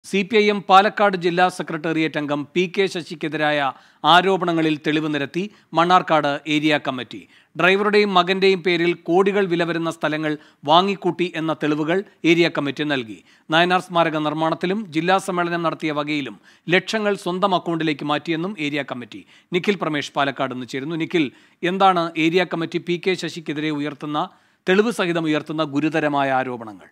C P I M Palakkad ജില്ലാ secretariat അംഗം P K ശശിക്കെതിരായ ആരോപണങ്ങളിൽ തെളിവ് നിരത്തി മണ്ണാർക്കാട് ഏരിയ കമ്മിറ്റി ഡ്രൈവറുടെയും മകന്റെയും പേരിൽ കോടികൾ വില വരുന്ന സ്ഥലങ്ങൾ വാങ്ങിക്കൂട്ടി എന്ന തെളിവുകൾ ഏരിയ കമ്മിറ്റി നൽകി നയനാർ സ്മാരക നിർമ്മാണത്തിലും ജില്ലാ സമ്മേളനം നടത്തിയ വകയിലും ലക്ഷങ്ങൾ സ്വന്തം അക്കൗണ്ടിലേക്ക് മാറ്റിയെന്നും ഏരിയ കമ്മിറ്റി നിഖിൽ പ്രമേഷ് പാലക്കാട് നിന്ന് ചേരുന്നു നിഖിൽ എന്താണ് ഏരിയ കമ്മിറ്റി പി കെ ശശിക്കെതിരെ ഉയർത്തുന്ന തെളിവ് സഹിതം ഉയർത്തുന്ന ഗുരുതരമായ ആരോപണങ്ങൾ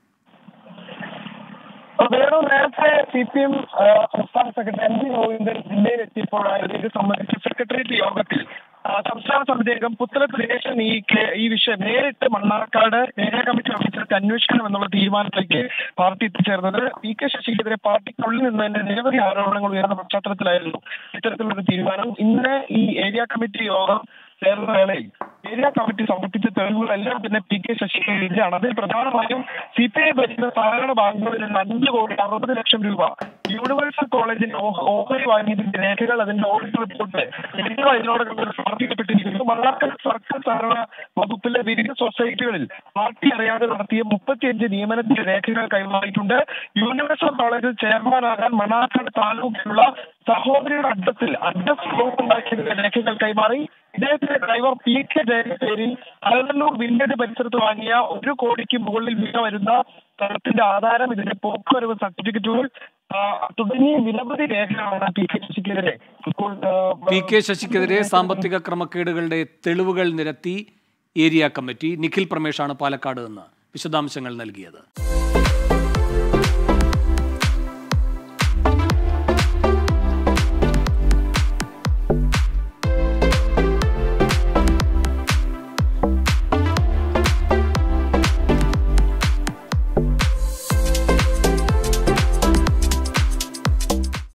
വേണു നേരത്തെ സി പി എം സംസ്ഥാന സെക്രട്ടറി എം പി ഗോവിന്ദൻ ജില്ലയിലെത്തിയപ്പോഴായിരുന്നു ഇത് സംബന്ധിച്ച് സെക്രട്ടേറിയറ്റ് യോഗത്തിൽ ആ, സംസ്ഥാന സമിതി അംഗം പുത്തലത്ത് ദിനേശൻ ഈ കേ- ഈ വിഷയം നേരിട്ട് മണ്ണാർക്കാട് ഏരിയ കമ്മിറ്റി ഓഫീസർക്ക് അന്വേഷിക്കണം എന്നുള്ള തീരുമാനത്തിലേക്ക് പാർട്ടി എത്തിച്ചേർന്നത് പി കെ ശശിക്കെതിരെ പാർട്ടിക്കുള്ളിൽ നിന്ന് തന്നെ നിരവധി ആരോപണങ്ങൾ ഉയർന്ന പശ്ചാത്തലത്തിലായിരുന്നു ഇത്തരത്തിലൊരു തീരുമാനം ഇന്ന് ഈ ഏരിയ കമ്മിറ്റി യോഗം ചേർന്ന വേളയിൽ ഏരിയ കമ്മിറ്റി സമർപ്പിച്ച തെളിവുകളെല്ലാം തന്നെ പി കെ ശശിക്കെതിരെയാണ് അതിൽ പ്രധാനമായും സി പി ഐ ഭരിക്കുന്ന സഹകരണ ബാങ്കുകളിൽ നിന്ന് അഞ്ച് കോടി അറുപത് ലക്ഷം രൂപ യൂണിവേഴ്സൽ കോളേജിൽ ഓ- ഓഹരി വാങ്ങിയതിന്റെ രേഖകൾ അതിന്റെ ഓഡിറ്റ് റിപ്പോർട്ട് എന്നിവ ഇതിനോടകം സമർപ്പിക്കപ്പെട്ടിരിക്കുന്നു മണ്ണാർക്കാട് സർക്കാർ സഹകരണ വകുപ്പിലെ വിവിധ സൊസൈറ്റികളിൽ പാർട്ടി അറിയാതെ നടത്തിയ മുപ്പത്തിയഞ്ച് നിയമനത്തിന്റെ രേഖകൾ കൈമാറിയിട്ടുണ്ട് യൂണിവേഴ്സൽ കോളേജിൽ ചെയർമാനാകാൻ മണ്ണാർക്കാട് താലൂക്കിലുള്ള സഹോദരിയുടെ അഡ്രസ്സിൽ അഡ്രസ് ഗ്രൂപ്പ് ഉണ്ടാക്കിയതിന്റെ രേഖകൾ കൈമാറി ഇദ്ദേഹത്തിന്റെ ഡ്രൈവർ പി കെ ജയന്റെ പേരിൽ അലനല്ലൂർ വില്ലേജ് പരിസരത്ത് വാങ്ങിയ ഒരു കോടിക്ക് മുകളിൽ വില വരുന്ന സ്ഥലത്തിന്റെ ആധാരം ഇതിന്റെ പോക്കുവരവ് സർട്ടിഫിക്കറ്റുകൾ ആ, തുടങ്ങിയ നിരവധി രേഖകളാണ് പി കെ ശശിക്കെതിരെ ഇപ്പോൾ ആ, പി കെ ശശിക്കെതിരെ സാമ്പത്തിക ക്രമക്കേടുകളുടെ തെളിവുകൾ നിരത്തി ഏരിയ കമ്മിറ്റി നിഖിൽ പ്രമേഷാണ് പാലക്കാട് നിന്ന് വിശദാംശങ്ങൾ നൽകിയത്